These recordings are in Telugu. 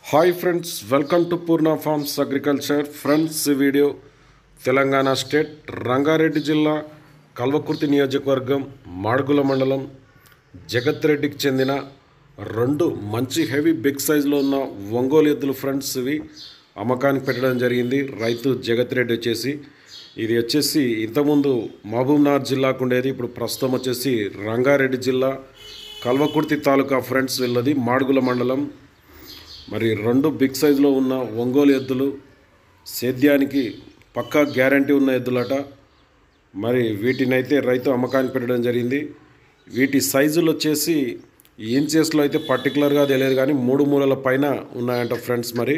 hi friends welcome to Purna farms agriculture friends ఈ వీడియో తెలంగాణ స్టేట్ రంగారెడ్డి జిల్లా కల్వకుర్తి నియోజకవర్గం మాడుగుల మండలం జగత్ రెడ్డికి చెందిన రెండు మంచి హెవీ బిగ్ సైజులో ఉన్న ఒంగోలు ఎద్దులు ఫ్రెండ్స్ ఇవి అమ్మకానికి పెట్టడం జరిగింది రైతు జగత్ రెడ్డి వచ్చేసి ఇది వచ్చేసి ఇంతకుముందు మహబూబ్నగర్ జిల్లాకు ఉండేది ఇప్పుడు ప్రస్తుతం వచ్చేసి రంగారెడ్డి జిల్లా కల్వకుర్తి తాలూకా ఫ్రెండ్స్ వీళ్ళది మాడుగుల మండలం మరి రెండు బిగ్ సైజులో ఉన్న ఒంగోలు ఎద్దులు సేద్యానికి పక్కా గ్యారంటీ ఉన్న ఎద్దులట మరి వీటినైతే రైతు అమ్మకానికి పెట్టడం జరిగింది వీటి సైజులు వచ్చేసి ఇంచెస్లో అయితే పర్టికులర్గా తెలియదు కానీ మూడు మూలల పైన ఉన్నాయంట ఫ్రెండ్స్ మరి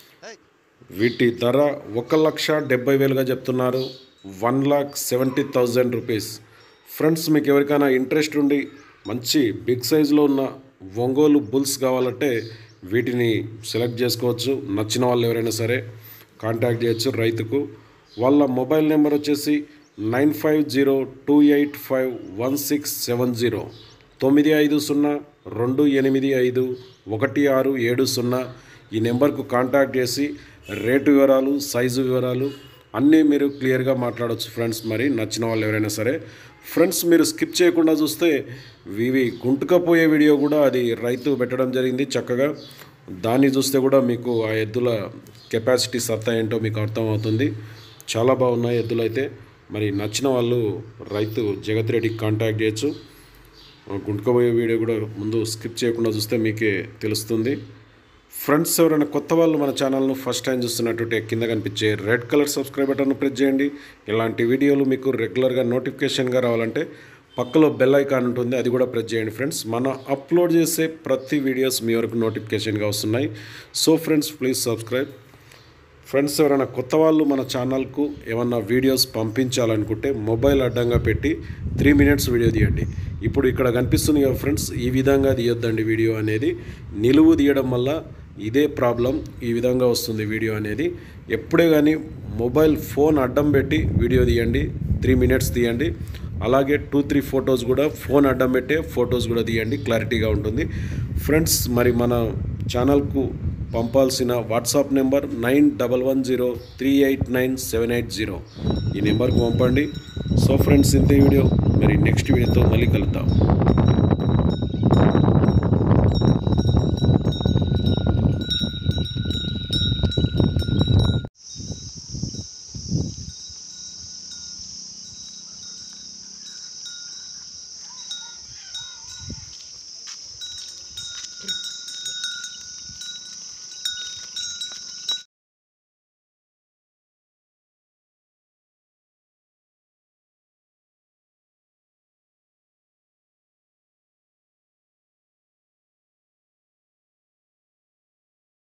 వీటి ధర ఒక లక్ష డెబ్బై వేలుగా చెప్తున్నారు one lakh seventy thousand rupees friends మీకు ఎవరికైనా ఇంట్రెస్ట్ ఉండి మంచి బిగ్ సైజులో ఉన్న ఒంగోలు బుల్స్ కావాలంటే వీటిని సెలెక్ట్ చేసుకోవచ్చు నచ్చిన వాళ్ళు ఎవరైనా సరే కాంటాక్ట్ చేయొచ్చు రైతుకు వాళ్ళ మొబైల్ నెంబర్ వచ్చేసి nine five zero two eight five one six seven zero తొమ్మిది ఐదు సున్నా రెండు ఎనిమిది ఐదు ఒకటి ఆరు ఏడు సున్నా ఈ నెంబర్కు కాంటాక్ట్ చేసి రేటు వివరాలు సైజు వివరాలు అన్నీ మీరు క్లియర్గా మాట్లాడవచ్చు ఫ్రెండ్స్ మరి నచ్చిన వాళ్ళు ఎవరైనా సరే ఫ్రెండ్స్ మీరు స్కిప్ చేయకుండా చూస్తే ఇవి గుంటుకపోయే వీడియో కూడా అది రైతు పెట్టడం జరిగింది చక్కగా దాన్ని చూస్తే కూడా మీకు ఆ ఎద్దుల కెపాసిటీ సత్తా ఏంటో మీకు అర్థమవుతుంది చాలా బాగున్నాయి ఎద్దులు అయితే మరి నచ్చిన వాళ్ళు రైతు జగత్ రెడ్డికి కాంటాక్ట్ చేయొచ్చు గుంటుకోబోయే వీడియో కూడా ముందు స్కిప్ చేయకుండా చూస్తే మీకే తెలుస్తుంది ఫ్రెండ్స్ ఎవరైనా కొత్త వాళ్ళు మన ఛానల్ను ఫస్ట్ టైం చూస్తున్నట్టుంటే కింద కనిపించే రెడ్ కలర్ సబ్స్క్రైబ్ బటన్ను ప్రెస్ చేయండి ఇలాంటి వీడియోలు మీకు రెగ్యులర్గా నోటిఫికేషన్గా రావాలంటే పక్కలో బెల్ ఐకాన్ ఉంటుంది అది కూడా ప్రెస్ చేయండి ఫ్రెండ్స్ మనం అప్లోడ్ చేసే ప్రతి వీడియోస్ మీ వరకు నోటిఫికేషన్గా వస్తున్నాయి so friends please subscribe friends ఎవరైనా కొత్త వాళ్ళు మన ఛానల్కు ఏమన్నా వీడియోస్ పంపించాలనుకుంటే మొబైల్ అడ్డంగా పెట్టి త్రీ మినిట్స్ వీడియో తీయండి ఇప్పుడు ఇక్కడ కనిపిస్తుంది కదా ఫ్రెండ్స్ ఈ విధంగా తీయొద్దండి వీడియో అనేది నిలువు తీయడం వల్ల ఇదే ప్రాబ్లం ఈ విధంగా వస్తుంది వీడియో అనేది ఎప్పుడే కానీ మొబైల్ ఫోన్ అడ్డం పెట్టి వీడియో తీయండి త్రీ మినిట్స్ తీయండి అలాగే టూ త్రీ ఫొటోస్ కూడా ఫోన్ అడ్డం పెట్టే ఫొటోస్ కూడా తీయండి క్లారిటీగా ఉంటుంది ఫ్రెండ్స్ మరి మన ఛానల్కు పంపాల్సిన WhatsApp number nine double one zero three eight nine seven eight zero ఈ నెంబర్కి పంపండి సో ఫ్రెండ్స్ ఇంతే వీడియో మరి నెక్స్ట్ వీడియోతో మళ్ళీ కలుద్దాం